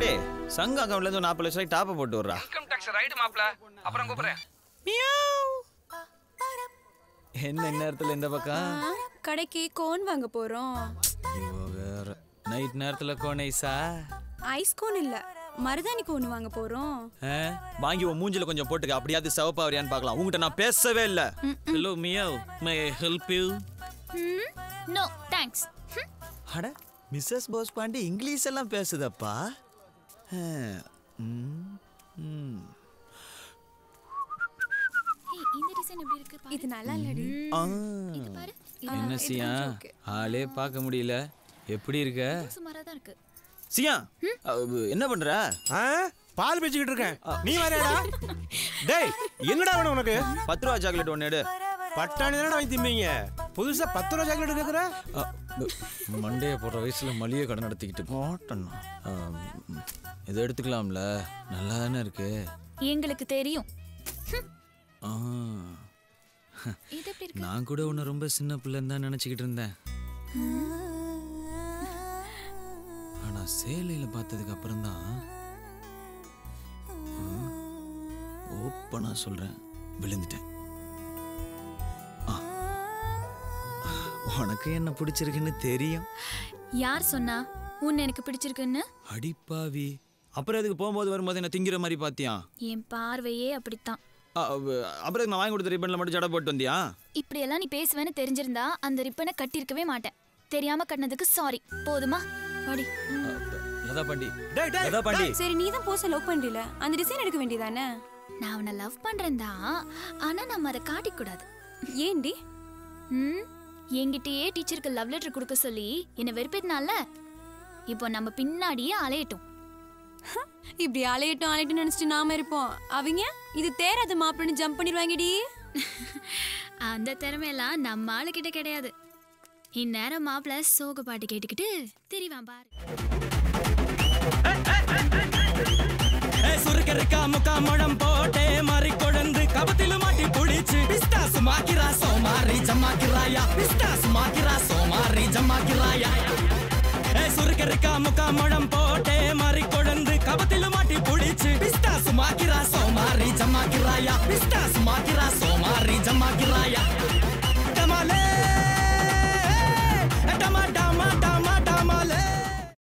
போடி சங்க அக்கௌண்ட்ல இருந்து ஒரு நாற்பது லட்சம் ரூபாய் டாப்பை போட்டு விட்றா இன்கம் டாக்ஸ் ரைடு மாப்ள அப்புறம் கூப்பிடுறேன் என்ன நேரத்துல இந்த பக்கம் கடைக்கு கோன் வாங்க போறோம் ஐயோ வேற நைட் நேரத்துல கோனைசா ஐஸ் கோன் இல்ல மருதாணி கோன் வாங்க போறோம் வாங்கி உன் மூஞ்சில கொஞ்சம் போட்டுக்க அப்படியாவது சிவப்பா வரியான்னு பார்க்கலாம் உங்ககிட்ட நான் பேசவே இல்ல ஹலோ மியா may help you no thanks அட மிஸ்ஸஸ் போஸ் பாண்டி இங்கிலீஷ் எல்லாம் பேசுதப்பா ஆ, ம், ம். இந்த டிசைன் எப்படி இருக்கு பாரு. இது நல்லா இல்லடி ஆ. இது பாரு என்ன சியா ஆளே பார்க்க முடியல எப்படி இருக்க சுமாரா தான் இருக்கு சியா அஹ், என்ன பண்ற ஆ பால் பேசிக்கிட்டு இருக்கேன் நீ வரையடா டேய் என்னடா வேணும் உனக்கு பத்து ரூபா சாக்லேட் ஒன்று எடு பட்டாணி தானே வாங்கி திம்பீங்க புதுசா பத்து ரூபா சாக்லேட் கேட்குற மண்டையை போடுற வயசுல மளிகை கடை நடத்திக்கிட்டு போட்டேன் இதை எடுத்துக்கலாம்ல நல்லா தானே இருக்கு எங்களுக்கு தெரியும் ஆ, இது எப்படி இருக்கு நான் கூட உன்னை ரொம்ப சின்ன பிள்ளைன்னு தான் நினச்சிக்கிட்டு இருந்தேன் ஆனா சேலையில பார்த்ததுக்கு அப்புறம் தான் ஓப்பனா சொல்றேன் விழுந்துட்டேன் ஆ. உனக்கு என்ன பிடிச்சிருக்குன்னு தெரியும் யார் சொன்னா உன்னை எனக்கு பிடிச்சிருக்குன்னு அடிப்பாவி அப்புறம் அதுக்கு போகும்போது வரும்போது என்ன திங்கிற மாதிரி பாத்தியா என் பார்வையே அப்படித்தான் ஆ, அவ- அப்புறம் இதுக்கு நான் வாங்கி கொடுத்த ரிப்பன்ல மட்டும் ஜடை போட்டு வந்தியா இப்படியெல்லாம் நீ பேசுவேன்னு தெரிஞ்சிருந்தா அந்த ரிப்பனை கட்டியிருக்கவே மாட்டேன் தெரியாம கட்டினதுக்கு சாரி போதுமா வாடி லதா பாண்டி டேய் டேய் லதா பாண்டி சரி நீ தான் போஸ்ட் லவ் பண்றீல அந்த டிசைன் எடுக்க வேண்டியதானே நான் அவனை லவ் பண்றேன் தான் ஆனா நம்ம அதை காட்டிக்கூடாது ஏண்டி ம் என்கிட்டயே டீச்சருக்கு லவ் லெட்டர் கொடுக்க சொல்லி என்னை வெறுப்பேத்தினால இப்போ நம்ம பின்னாடியே அலையட்டும் இப்படி அலையட்டும் அலையட்டும் நினைச்சிட்டு நாம இருப்போம் அவங்க இது தேராத மாப்பிள்ளைன்னு ஜம்ப் பண்ணிடுவாங்கடி அந்த திறமையெல்லாம் நம்ம ஆளுகிட்ட கிடையாது இந்நேரம் மாப்பிள்ள சோக பாட்டு கேட்டுக்கிட்டு தெரிவான் பாரு சுருக்கருக்கா முக்கா முழம் போட்டே மாறி கொழுந்து கபத்தில மாட்டி புடிச்சு பிஸ்தாசு மாக்கிரா சோமாரி ஜமாக்கிராயா பிஸ்தாசு மாக்கிரா சோமாரி ஜமாக்கிராயா சுருக்கருக்கா முக்கா முழம் போ